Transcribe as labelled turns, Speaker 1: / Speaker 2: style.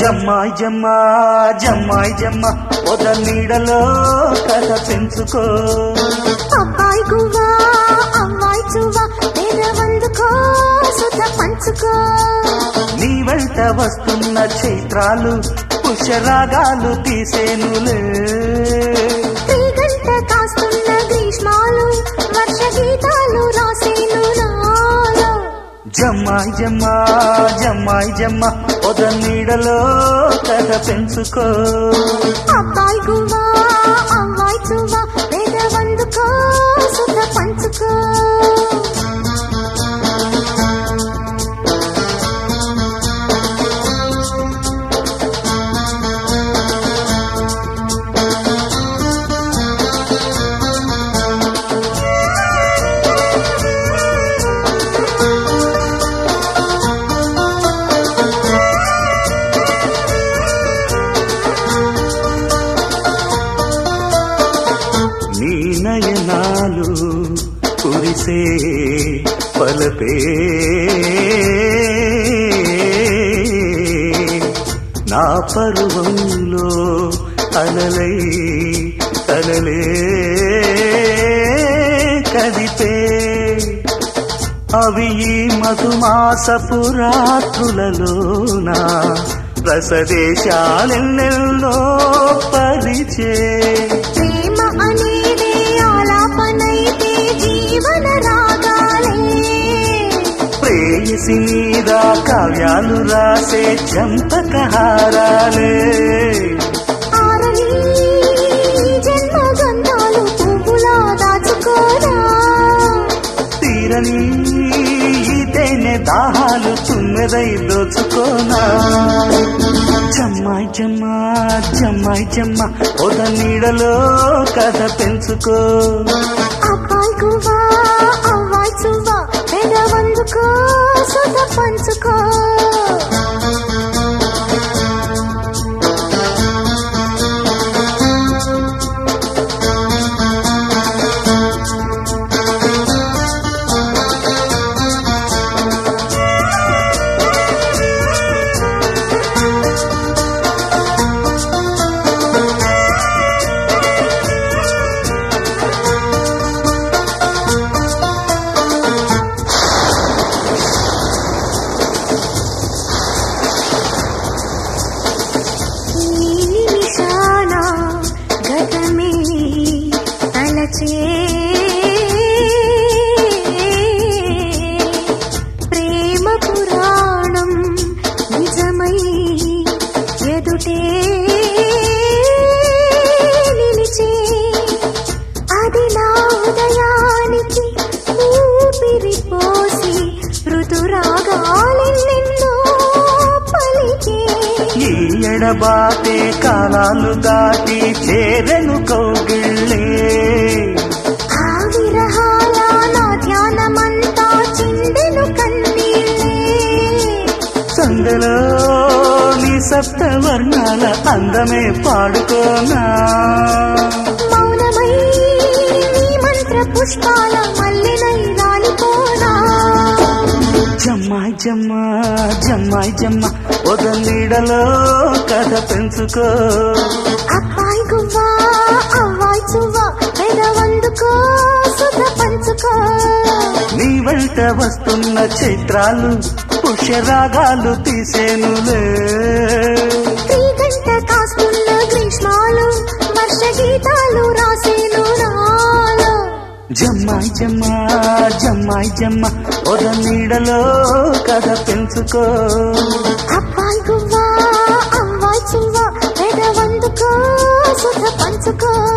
Speaker 1: జమ్మాయి జమ్మ జమ్మాయి జమ్మ పొద నీడలో కథ పెంచుకో
Speaker 2: అబ్బాయి గువ్వా అమ్మాయి చువ్వా పేదవందుకో సుత పంచుకో
Speaker 1: నీ వెంట వస్తున్న చైత్రాలు పుష్యరాగాలు తీసేనులే
Speaker 2: గంట కాస్తున్న గ్రీష్మాలు వర్ష గీతాలు రాసేను నాలో
Speaker 1: జమ్మాయి జమ్మ జమ్మాయి జమ్మ పొద నీడలో కథ పెంచుకో
Speaker 2: అబ్బాయి గువ్వా అమ్మాయి చువ్వా పేదవందుకో సుత పంచుకో
Speaker 1: నీ నయనాలు కురిసే పలపే నా పరువంలో అలలై తలలే కదిపే అవి ఈ మధుమాసపు రాత్రులలోన రసదేశాలెన్నెల్లో పరిచే
Speaker 2: ప్రేమ అనేదే ఆలాపనైతే జీవన రాగాలే
Speaker 1: ప్రేయసి మీద కావ్యాలు రాసే చంపకహారాలే
Speaker 2: ఆరని జన్మ గంధాలు పువ్వులా దాచుకోరా
Speaker 1: తీరని తేనె దాహాలు తుమ్మెదై దోచుకోనా జమ్మాయి జమ్మ జమ్మాయి జమ్మ పొద నీడలో కథ పెంచుకో
Speaker 2: అబ్బాయి గువ్వా అవ్వాయి చువ్వా పెదవందుకో సుత పంచుకో ఈ నిమిషాన గతమే తలచే ప్రేమ పురాణం నిజమై ఎదుటే నిలిచే అది నా ఉదయానికి ఊపిరి పోసి ఋతురాగాలెన్నెన్నో పలికే
Speaker 1: ఈ ఎడబాటే కాలాలు దాటి చేరెను కౌగిళ్ళే
Speaker 2: ఆ విరహాల నా ధ్యానమంతా చిందెను కన్నీళ్ళే
Speaker 1: సందలో నీ సప్త వర్ణాల అందమే పాడుకోనా
Speaker 2: మౌనమై నీ మంత్ర పుష్పాల మల్లెనై రాలిపోనా
Speaker 1: జమ్మాయి జమ్మ జమ్మాయి జమ్మ పొద నీడలో కథ పెంచుకో
Speaker 2: అబ్బాయి గువ్వా అవ్వాయి చువ్వా పెదవందుకో సుధ పంచుకో
Speaker 1: నీ వెంట వస్తున్న చైత్రాలు పుష్యరాగాలు తీసేనులే
Speaker 2: గంట కాస్తున్న గ్రీష్మాలు వర్ష గీతాలు రాసేను నాలో
Speaker 1: జమ్మాయి జమ్మ జమ్మాయి జమ్మ పొద నీడలో కథ పెంచుకో
Speaker 2: అబ్బాయి గువ్వా అవ్వాయి చువ్వా పెదవందుకో సుధ పంచుకో